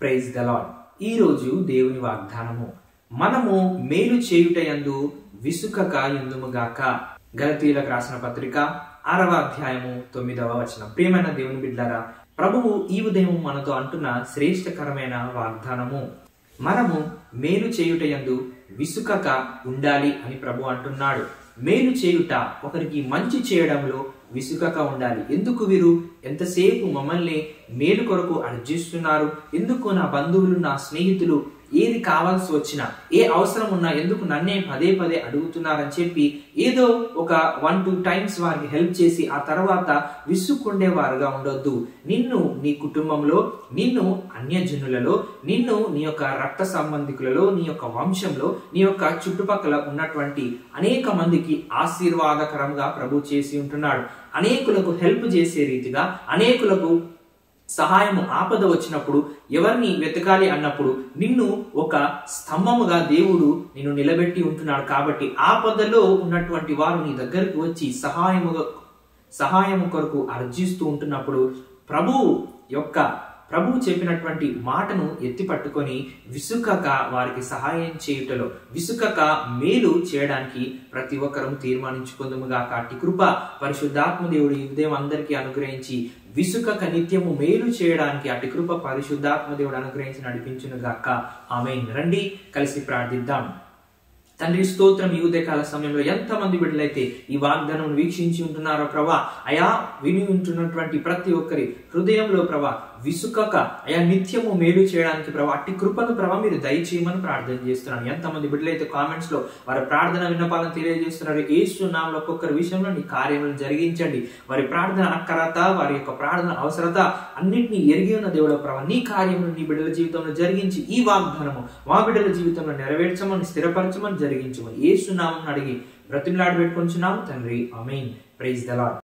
praise the lord ఈ రోజు దేవుని వాగ్దానము మనము మేలు చేయుటయందు విసుకక ఎందుముగాక గలతీలకు రాసిన పత్రిక ఆరవ అధ్యాయము తొమ్మిదవ వచనం ప్రియమైన దేవుని బిడ్డారా ప్రభువు ఈ ఉదయం మనతో అంటున్న శ్రేష్టకరమైన వాగ్దానము మనము మేలు చేయుటయందు విసుకక ఉండాలి అని ప్రభు అంటున్నాడు మేలు చేయుట ఒకరికి మంచి చేయడంలో విసుకక ఉండాలి ఎందుకు వీరు ఎంతసేపు మమ్మల్ని మేలు కొరకు అర్జిస్తున్నారు ఎందుకు నా బంధువులు నా స్నేహితులు ఏది కావాల్సి వచ్చినా ఏ అవసరం ఉన్నా ఎందుకు నన్నే పదే పదే అడుగుతున్నారని చెప్పి ఏదో ఒక వన్ టూ టైమ్స్ వారికి హెల్ప్ చేసి ఆ తర్వాత విసుక్కుండే వారుగా ఉండొద్దు నిన్ను నీ కుటుంబంలో నిన్ను అన్యజనులలో నిన్ను నీ యొక్క రక్త సంబంధికులలో నీ యొక్క వంశంలో నీ యొక్క చుట్టుపక్కల ఉన్నటువంటి అనేక మందికి ఆశీర్వాదకరంగా ప్రభు చేసి ఉంటున్నాడు అనేకులకు హెల్ప్ చేసే రీతిగా అనేకులకు సహాయము ఆపద వచ్చినప్పుడు ఎవరిని వెతకాలి అన్నప్పుడు నిన్ను ఒక స్తంభముగా దేవుడు నిన్ను నిలబెట్టి ఉంటున్నాడు కాబట్టి ఆపదలో ఉన్నటువంటి వారు నీ దగ్గరికి వచ్చి సహాయముగా సహాయము కొరకు అర్జిస్తూ ఉంటున్నప్పుడు ప్రభు యొక్క ప్రభువు చెప్పినటువంటి మాటను ఎత్తి పట్టుకొని విసుకక వారికి సహాయం చేయుటలో విసుకక మేలు చేయడానికి ప్రతి ఒక్కరూ తీర్మానించుకుందుముగా కాటి కృప పరిశుద్ధాత్మ దేవుడు ఈ ఉదయం అందరికీ అనుగ్రహించి విసుకక నిత్యము మేలు చేయడానికి అటు కృప పరిశుద్ధాత్మ దేవుడు అనుగ్రహించి నడిపించునుగాక ఆమె రండి కలిసి ప్రార్థిద్దాం తండ్రి స్తోత్రం ఈ ఉదయకాల సమయంలో ఎంతమంది బిడ్డలైతే ఈ వాగ్దానం వీక్షించి ఉంటున్నారో ప్రభా అయా విని ఉంటున్నటువంటి ప్రతి ఒక్కరి హృదయంలో ప్రభా విసుకక అయా నిత్యము మేలు చేయడానికి ప్రభా అట్టి కృపను ప్రభా మీరు దయచేయమని ప్రార్థన చేస్తున్నాను ఎంతమంది బిడ్డలైతే కామెంట్స్ లో వారి ప్రార్థన విన్నపాలను తెలియజేస్తున్నారు ఏసు నామలో ఒక్కొక్కరి విషయంలో నీ కార్యములను జరిగించండి వారి ప్రార్థన అక్కరత వారి యొక్క ప్రార్థన అవసరత అన్నింటినీ ఎరిగి ఉన్న దేవుడు ప్రభా నీ కార్యములు నీ బిడ్డల జీవితంలో జరిగించి ఈ వాగ్దానము మా బిడ్డల జీవితంలో నెరవేర్చమని స్థిరపరచమని జరిగించమని ఏసు నామం అడిగి బ్రతిమలాడి పెట్టుకుంటున్నాము తండ్రి అమీన్ ప్రైజ్ ద లాడ్